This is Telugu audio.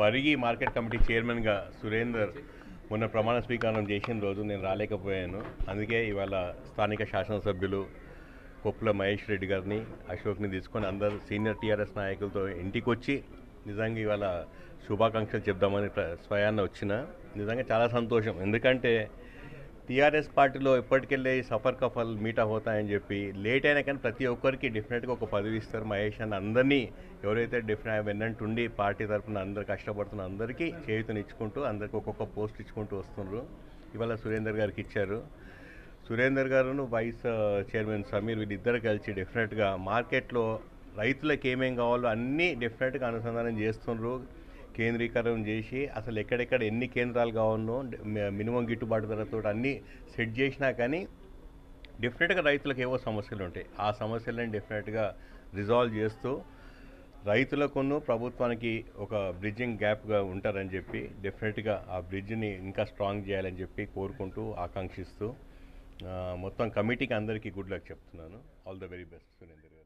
పరిగి మార్కెట్ కమిటీ చైర్మన్గా సురేందర్ మొన్న ప్రమాణ స్వీకారం చేసిన రోజు నేను రాలేకపోయాను అందుకే ఇవాళ స్థానిక శాసనసభ్యులు కొప్పుల మహేష్ రెడ్డి గారిని అశోక్ని తీసుకొని అందరు సీనియర్ టీఆర్ఎస్ నాయకులతో ఇంటికి వచ్చి నిజంగా ఇవాళ శుభాకాంక్షలు చెప్దామని ప్ర- స్వయాన్న వచ్చిన నిజంగా చాలా సంతోషం ఎందుకంటే టీఆర్ఎస్ పార్టీలో ఎప్పటికెళ్ళే సఫర్ కఫల్ మీటా హోతాయని చెప్పి లేట్ అయినా కానీ ప్రతి ఒక్కరికి డెఫినెట్గా ఒక పదవి ఇస్తారు మహేష్ అని అందరినీ ఎవరైతే డెఫినెట్ వెన్నంటి ఉండి పార్టీ తరఫున అందరు కష్టపడుతున్న అందరికీ చేయుతనిచ్చుకుంటూ అందరికి ఒక్కొక్క పోస్ట్ ఇచ్చుకుంటూ వస్తున్నారు ఇవాళ సురేందర్ గారికి ఇచ్చారు సురేందర్ గారును వైస్ చైర్మన్ సమీర్ వీళ్ళిద్దరు కలిసి డెఫినెట్గా మార్కెట్లో రైతులకు ఏమేం కావాలో అన్నీ డెఫినెట్గా అనుసంధానం చేస్తున్నారు కేంద్రీకరణ చేసి అసలు ఎక్కడెక్కడ ఎన్ని కేంద్రాలు కావాలనో మి- మినిమం గిట్టుబాటు ధరతో అన్నీ సెట్ చేసినా కానీ డెఫినెట్గా రైతులకు ఏవో సమస్యలు ఉంటాయి ఆ సమస్యలను డెఫినెట్గా రిజాల్వ్ చేస్తూ రైతులకును ప్రభుత్వానికి ఒక బ్రిడ్జింగ్ గ్యాప్గా ఉంటారని చెప్పి డెఫినెట్గా ఆ బ్రిడ్జ్ని ఇంకా స్ట్రాంగ్ చేయాలని చెప్పి కోరుకుంటూ ఆకాంక్షిస్తూ ఆ, మొత్తం కమిటీకి అందరికీ గుడ్ లక్ చెప్తున్నాను all the very best Surender గారు